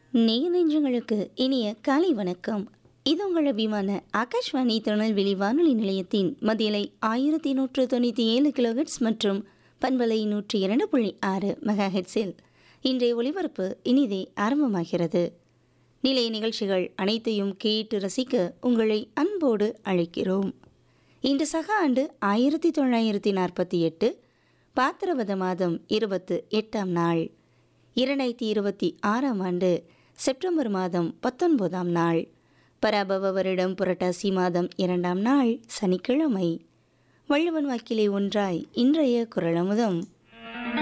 நேய நெஞ்சங்களுக்கு இனிய காலை வணக்கம் இது உங்கள் அபிமான ஆகாஷ்வாணி திருநெல்வேலி வானொலி நிலையத்தின் மதியலை ஆயிரத்தி நூற்று தொண்ணூற்றி ஏழு கிலோஹெட்ஸ் மற்றும் பண்பலை நூற்றி இரண்டு புள்ளி ஆறு மெகா ஹெட்ஸில் இன்றைய ஒளிபரப்பு இனிதே ஆரம்பமாகிறது நிலைய நிகழ்ச்சிகள் அனைத்தையும் கேட்டு ரசிக்க உங்களை அன்போடு அழைக்கிறோம் இன்று சக ஆண்டு ஆயிரத்தி தொள்ளாயிரத்தி நாற்பத்தி எட்டு பாத்திரவத மாதம் இருபத்து எட்டாம் நாள் இரண்டாயிரத்தி இருபத்தி ஆறாம் ஆண்டு செப்டம்பர் மாதம் பத்தொன்பதாம் நாள் பராபவ வருடம் புரட்டாசி மாதம் இரண்டாம் நாள் சனிக்கிழமை வள்ளுவன் வாக்கிலே ஒன்றாய் இன்றைய குரலமுதம்